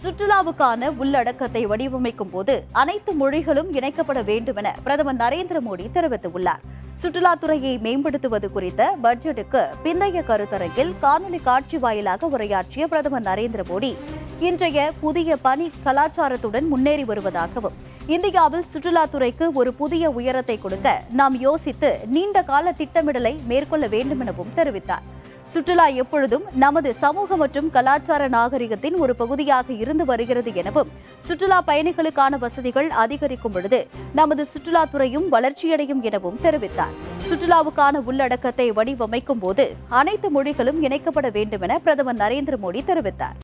சுற்றுலாவுக்கான உள்ளடக்கத்தை வடிவமைக்கும் போது அனைத்து மொழிகளும் இணைக்கப்பட வேண்டும் என பிரதமர் நரேந்திர மோடி தெரிவித்துள்ளார் சுற்றுலாத்துறையை மேம்படுத்துவது குறித்த பட்ஜெட்டுக்கு பிந்தைய கருத்தரங்கில் காணொலி காட்சி வாயிலாக உரையாற்றிய பிரதமர் நரேந்திர மோடி இன்றைய புதிய பணி கலாச்சாரத்துடன் முன்னேறி வருவதாகவும் இந்தியாவில் சுற்றுலாத்துறைக்கு ஒரு புதிய உயரத்தை கொடுக்க நாம் யோசித்து நீண்ட கால திட்டமிடலை மேற்கொள்ள வேண்டும் எனவும் தெரிவித்தார் சுற்றுலா எப்பொழுதும் நமது சமூக மற்றும் கலாச்சார நாகரிகத்தின் ஒரு பகுதியாக இருந்து வருகிறது எனவும் சுற்றுலா பயணிகளுக்கான வசதிகள் அதிகரிக்கும் பொழுது நமது சுற்றுலாத்துறையும் வளர்ச்சியடையும் எனவும் தெரிவித்தார் சுற்றுலாவுக்கான உள்ளடக்கத்தை வடிவமைக்கும் போது அனைத்து மொழிகளும் இணைக்கப்பட வேண்டும் என பிரதமர் நரேந்திர மோடி தெரிவித்தார்